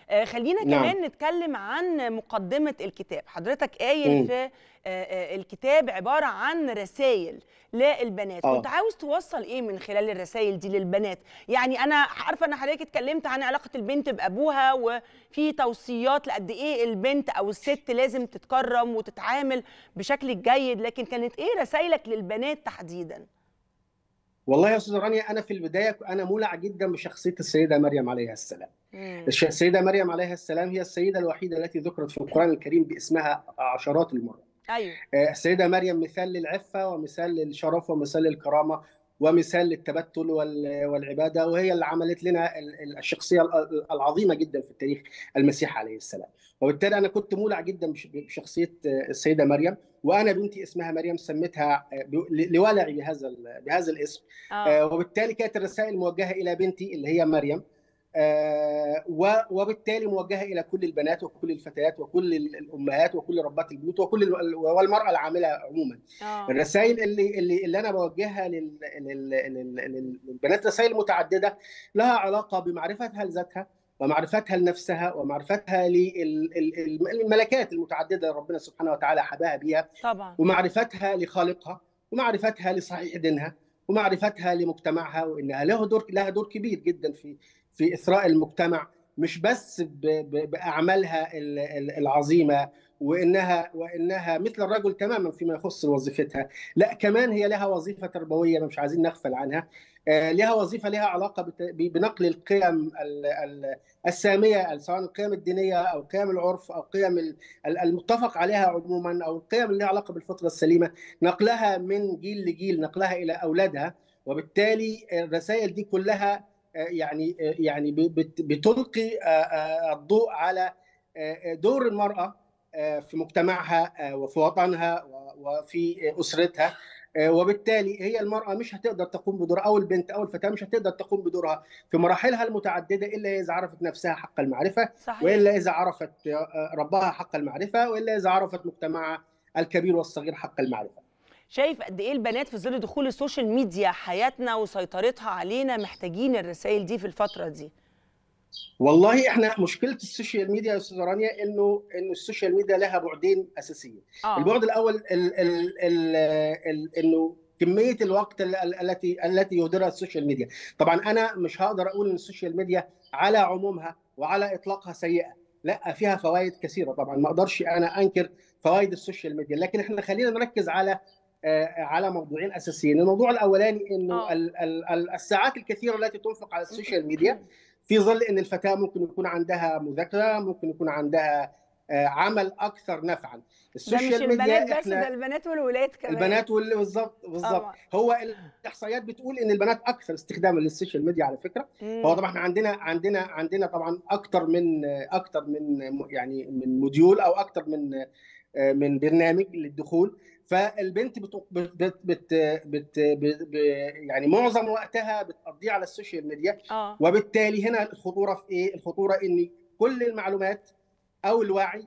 آه، خلينا نعم. كمان نتكلم عن مقدمة الكتاب حضرتك قايل مم. في آه، آه، الكتاب عبارة عن رسائل للبنات آه. كنت عاوز توصل ايه من خلال الرسائل دي للبنات يعني انا عارفة ان حضرتك اتكلمت عن علاقة البنت بأبوها وفي توصيات لقد ايه البنت او الست لازم تتكرم وتتعامل بشكل جيد لكن كانت ايه رسائلك للبنات تحديدا والله يا استاذ رانيا انا في البدايه انا مولع جدا بشخصيه السيده مريم عليها السلام. مم. الش- السيده مريم عليها السلام هي السيده الوحيده التي ذكرت في القران الكريم باسمها عشرات المرات. ايوه آه، السيده مريم مثال للعفه ومثال للشرف ومثال للكرامه ومثال للتبتل وال- والعباده وهي اللي عملت لنا ال- ال- الشخصيه ال- العظيمه جدا في التاريخ المسيح عليه السلام. وبالتالي انا كنت مولع جدا بش- بشخصيه آه، السيده مريم وانا بنتي اسمها مريم سميتها آه، ب- لولعي بهذا ال- بهذا الاسم اه آه، وبالتالي كانت الرسائل موجهه الى بنتي اللي هي مريم آه، و- وبالتالي موجهه الى كل البنات وكل الفتيات وكل ال- الامهات وكل ربات البيوت وكل ال- والمراه العامله عموما اه الرسائل اللي اللي, اللي انا بوجهها لل- لل- لل- لل- للبنات رسائل متعدده لها علاقه بمعرفتها لذاتها ومعرفتها لنفسها ومعرفتها للملكات المتعدده اللي ربنا سبحانه وتعالى حباها بيها طبعا ومعرفتها لخالقها ومعرفتها لصحيح دينها ومعرفتها لمجتمعها وانها له دور لها دور كبير جدا في في اثراء المجتمع مش بس ب- ب- باعمالها ال- ال- العظيمه وانها وانها مثل الرجل تماما فيما يخص وظيفتها لا كمان هي لها وظيفه تربويه مش عايزين نغفل عنها آه، لها وظيفه لها علاقه بت- ب- بنقل القيم ال- ال- الساميه سواء القيم الدينيه او قيم العرف او قيم ال- ال- المتفق عليها عموما او القيم اللي لها علاقه بالفطره السليمه نقلها من جيل لجيل نقلها الى اولادها وبالتالي الرسائل دي كلها آه، يعني آه، يعني ب- بت- بتلقي آه، آه، الضوء على آه، دور المراه آه، في مجتمعها آه، وفي وطنها و- وفي اسرتها آه، وبالتالي هي المراه مش هتقدر تقوم بدورها او البنت او الفتاه مش هتقدر تقوم بدورها في مراحلها المتعدده الا اذا عرفت نفسها حق المعرفه صحيح والا اذا عرفت ربها حق المعرفه والا اذا عرفت مجتمعها الكبير والصغير حق المعرفه. شايف قد ايه البنات في ظل دخول السوشيال ميديا حياتنا وسيطرتها علينا محتاجين الرسائل دي في الفترة دي والله احنا مشكله السوشيال ميديا يا استاذ رانيا انه انه السوشيال ميديا لها بعدين اساسيين. اه البعد الاول ال ال ال ال انه كميه الوقت ال- ال- التي التي يهدرها السوشيال ميديا. طبعا انا مش هقدر اقول ان السوشيال ميديا على عمومها وعلى اطلاقها سيئه. لا فيها فوائد كثيره طبعا ما اقدرش انا انكر فوائد السوشيال ميديا لكن احنا خلينا نركز على آه، على موضوعين اساسيين، الموضوع الاولاني انه آه. ال- ال- ال- الساعات الكثيره التي تنفق على السوشيال ميديا في ظل ان الفتاه ممكن يكون عندها مذاكره، ممكن يكون عندها آه، عمل اكثر نفعا. ده مش السوشيال البنات ميديا بس ده احنا البنات والولاد كمان البنات وال- بالظبط بالظبط طبعا هو الاحصائيات بتقول ان البنات اكثر استخداما للسوشيال ميديا على فكره مم. هو طبعا احنا عندنا عندنا عندنا طبعا اكثر من اكثر من يعني من موديول او اكثر من من برنامج للدخول فالبنت بت بت بت بت بت بت يعني معظم وقتها بتقضيه على السوشيال ميديا اه وبالتالي هنا الخطوره في ايه؟ الخطوره ان كل المعلومات او الوعي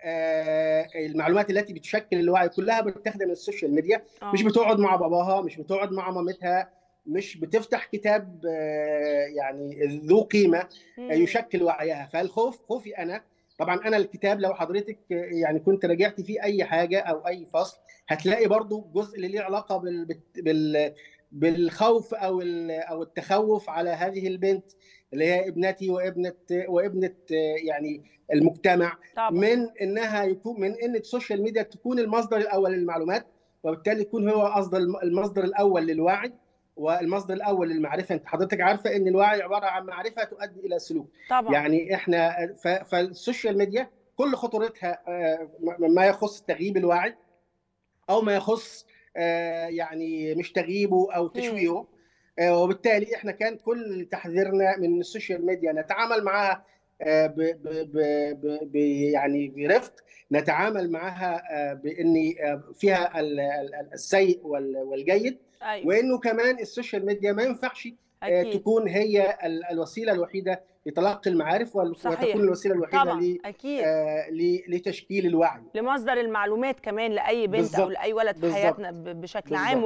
آه، المعلومات التي بتشكل الوعي كلها بتاخدها من السوشيال ميديا آه. مش بتقعد مع باباها مش بتقعد مع مامتها مش بتفتح كتاب آه، يعني ذو قيمه مم. يشكل وعيها فالخوف خوفي انا طبعا انا الكتاب لو حضرتك آه، يعني كنت راجعت فيه اي حاجه او اي فصل هتلاقي برضو جزء اللي ليه علاقه بال بال- بال بالخوف او ال- او التخوف على هذه البنت اللي هي ابنتي وابنه وابنه آه، يعني المجتمع طبعا من انها يكون من ان السوشيال ميديا تكون المصدر الاول للمعلومات وبالتالي يكون هو قصد المصدر الاول للوعي والمصدر الاول للمعرفه انت حضرتك عارفه ان الوعي عباره عن معرفه تؤدي الى سلوك طبعا يعني احنا ف- فالسوشيال ميديا كل خطورتها آه، ما يخص تغييب الوعي او ما يخص آه، يعني مش تغييبه او تشويهه آه، وبالتالي احنا كان كل تحذيرنا من السوشيال ميديا نتعامل معها آه، ب ب ب ب ب يعني برفق نتعامل معها آه، بان آه، فيها ال- ال- السيء وال- والجيد ايوه وانه كمان السوشيال ميديا ما ينفعش آه، اكيد تكون هي ال- الوسيله الوحيده لتلقي المعارف وال- صحيح. وتكون الوسيله الوحيده طبعا ل- اكيد آه، ل- لتشكيل الوعي لمصدر المعلومات كمان لاي بنت او بالظبط. لاي ولد في بالظبط. حياتنا ب- بشكل عام بالظبط.